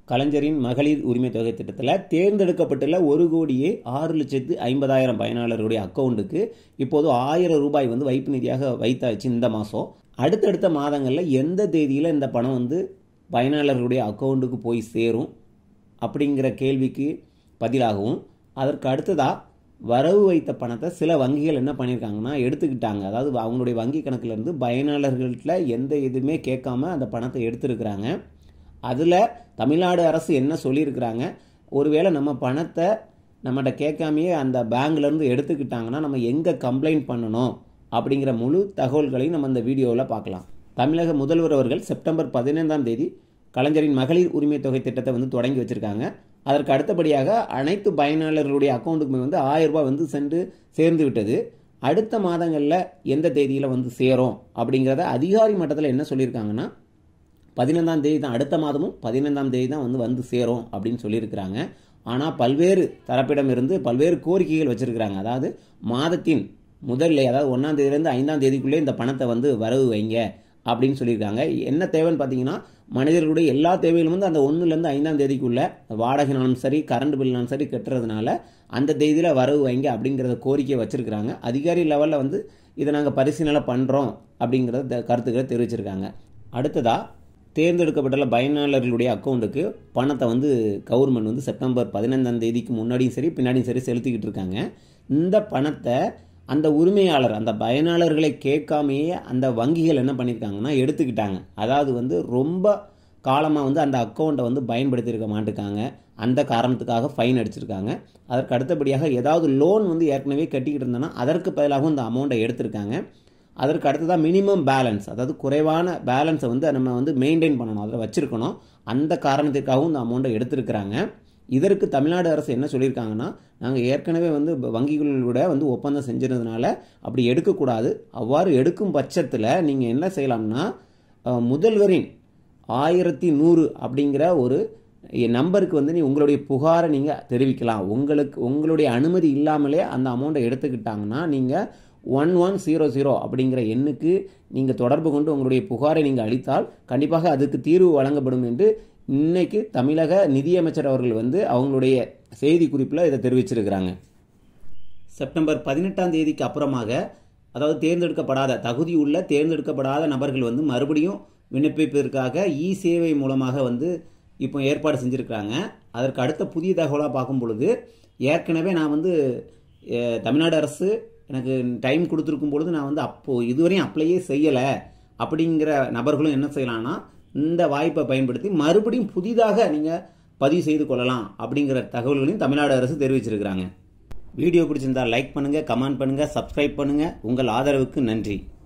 கலைஞரின் மகளிர் உரிமை தொகை திட்டத்தில் தேர்ந்தெடுக்கப்பட்டுள்ள ஒரு கோடியே ஆறு லட்சத்து ஐம்பதாயிரம் பயனாளர்களுடைய அக்கௌண்ட்டுக்கு இப்போது ஆயிரம் ரூபாய் வந்து வைப்பு நிதியாக வைத்தாச்சு இந்த மாதம் அடுத்தடுத்த மாதங்களில் எந்த தேதியில் இந்த பணம் வந்து பயனாளர்களுடைய அக்கௌண்ட்டுக்கு போய் சேரும் அப்படிங்கிற கேள்விக்கு பதிலாகவும் அதற்கு அடுத்ததாக வரவு வைத்த பணத்தை சில வங்கிகள் என்ன பண்ணியிருக்காங்கன்னா எடுத்துக்கிட்டாங்க அதாவது அவங்களுடைய வங்கி கணக்குலேருந்து பயனாளர்கள்ட்ட எந்த இதுவுமே கேட்காம அந்த பணத்தை எடுத்துருக்குறாங்க அதில் தமிழ்நாடு அரசு என்ன சொல்லியிருக்கிறாங்க ஒருவேளை நம்ம பணத்தை நம்மகிட்ட கேட்காமையே அந்த பேங்க்லேருந்து எடுத்துக்கிட்டாங்கன்னா நம்ம எங்கே கம்ப்ளைண்ட் பண்ணணும் அப்படிங்கிற முழு தகவல்களையும் நம்ம இந்த வீடியோவில் பார்க்கலாம் தமிழக முதல்வர் அவர்கள் செப்டம்பர் பதினைந்தாம் தேதி கலைஞரின் மகளிர் உரிமை தொகை திட்டத்தை வந்து தொடங்கி வச்சுருக்காங்க அதற்கு அடுத்தபடியாக அனைத்து பயனாளர்களுடைய அக்கௌண்ட்டுக்குமே வந்து ஆயிரம் ரூபாய் வந்து சென்று சேர்ந்து விட்டது அடுத்த மாதங்களில் எந்த தேதியில் வந்து சேரும் அப்படிங்கிறத அதிகாரி மட்டத்தில் என்ன சொல்லியிருக்காங்கன்னா பதினைந்தாம் தேதி தான் அடுத்த மாதமும் பதினைந்தாம் தேதி தான் வந்து வந்து சேரும் அப்படின்னு சொல்லியிருக்கிறாங்க ஆனால் பல்வேறு தரப்பிடம் இருந்து பல்வேறு கோரிக்கைகள் வச்சுருக்கிறாங்க அதாவது மாதத்தின் முதல்ல அதாவது ஒன்றாம் தேதியிலேருந்து ஐந்தாம் தேதிக்குள்ளே இந்த பணத்தை வந்து வரவு வைங்க அப்படின்னு சொல்லியிருக்காங்க என்ன தேவைன்னு பார்த்தீங்கன்னா மனிதர்களுடைய எல்லா தேவைகளும் வந்து அந்த ஒன்றுலேருந்து ஐந்தாம் தேதிக்குள்ள வாடகைனாலும் சரி கரண்ட் பில்னாலும் சரி கட்டுறதுனால அந்த தேதியில் வரவு வைங்க அப்படிங்கிறத கோரிக்கை வச்சுருக்கிறாங்க அதிகாரி லெவலில் வந்து இதை நாங்கள் பரிசீலனை பண்ணுறோம் அப்படிங்கிறத கருத்துக்களை தெரிவிச்சிருக்காங்க அடுத்ததாக தேர்ந்தெடுக்கப்பட்டுள்ள பயனாளர்களுடைய அக்கௌண்ட்டுக்கு பணத்தை வந்து கவர்மெண்ட் வந்து செப்டம்பர் பதினைந்தாம் தேதிக்கு முன்னாடியும் சரி பின்னாடியும் சரி செலுத்திக்கிட்டு இருக்காங்க இந்த பணத்தை அந்த உரிமையாளர் அந்த பயனாளர்களை கேட்காமையே அந்த வங்கிகள் என்ன பண்ணியிருக்காங்கன்னா எடுத்துக்கிட்டாங்க அதாவது வந்து ரொம்ப காலமாக வந்து அந்த அக்கௌண்ட்டை வந்து பயன்படுத்தியிருக்க மாட்டுக்காங்க அந்த காரணத்துக்காக ஃபைன் அடிச்சிருக்காங்க அதற்கு அடுத்தபடியாக ஏதாவது லோன் வந்து ஏற்கனவே கட்டிக்கிட்டு இருந்தோன்னா அதற்கு பதிலாகவும் இந்த அமௌண்ட்டை எடுத்திருக்காங்க அதற்கு அடுத்ததாக மினிமம் பேலன்ஸ் அதாவது குறைவான பேலன்ஸை வந்து நம்ம வந்து மெயின்டைன் பண்ணணும் அதில் வச்சுருக்கணும் அந்த காரணத்திற்காகவும் இந்த அமௌண்ட்டை எடுத்திருக்கிறாங்க இதற்கு தமிழ்நாடு அரசு என்ன சொல்லியிருக்காங்கன்னா நாங்கள் ஏற்கனவே வந்து வங்கிகளோட வந்து ஒப்பந்தம் செஞ்சிருந்ததுனால அப்படி எடுக்கக்கூடாது அவ்வாறு எடுக்கும் பட்சத்தில் நீங்கள் என்ன செய்யலாம்னா முதல்வரின் ஆயிரத்தி நூறு அப்படிங்கிற ஒரு நம்பருக்கு வந்து நீ உங்களுடைய புகாரை நீங்கள் தெரிவிக்கலாம் உங்களுக்கு உங்களுடைய அனுமதி இல்லாமலே அந்த அமௌண்ட்டை எடுத்துக்கிட்டாங்கன்னா நீங்கள் ஒன் ஒன் ஜீரோ ஜீரோ அப்படிங்கிற எண்ணுக்கு நீங்கள் தொடர்பு கொண்டு உங்களுடைய புகாரை நீங்கள் அளித்தால் கண்டிப்பாக அதுக்கு தீர்வு வழங்கப்படும் என்று இன்னைக்கு தமிழக நிதியமைச்சர் அவர்கள் வந்து அவங்களுடைய செய்தி குறிப்பில் இதை தெரிவிச்சிருக்கிறாங்க செப்டம்பர் பதினெட்டாம் தேதிக்கு அப்புறமாக அதாவது தேர்ந்தெடுக்கப்படாத தகுதி உள்ள தேர்ந்தெடுக்கப்படாத நபர்கள் வந்து மறுபடியும் விண்ணப்பிப்பதற்காக இ சேவை மூலமாக வந்து இப்போ ஏற்பாடு செஞ்சுருக்கிறாங்க அதற்கு அடுத்த புதிய தகவலாக பார்க்கும் பொழுது ஏற்கனவே நான் வந்து தமிழ்நாடு அரசு எனக்கு டைம் கொடுத்துருக்கும் பொழுது நான் வந்து அப்போது இதுவரையும் அப்ளையே செய்யலை அப்படிங்கிற நபர்களும் என்ன செய்யலாம்னா இந்த வாய்ப்பை பயன்படுத்தி மறுபடியும் புதிதாக நீங்கள் பதிவு செய்து கொள்ளலாம் அப்படிங்கிற தகவல்களையும் தமிழ்நாடு அரசு தெரிவிச்சிருக்கிறாங்க வீடியோ பிடிச்சிருந்தா லைக் பண்ணுங்கள் கமெண்ட் பண்ணுங்கள் சப்ஸ்கிரைப் பண்ணுங்கள் உங்கள் ஆதரவுக்கு நன்றி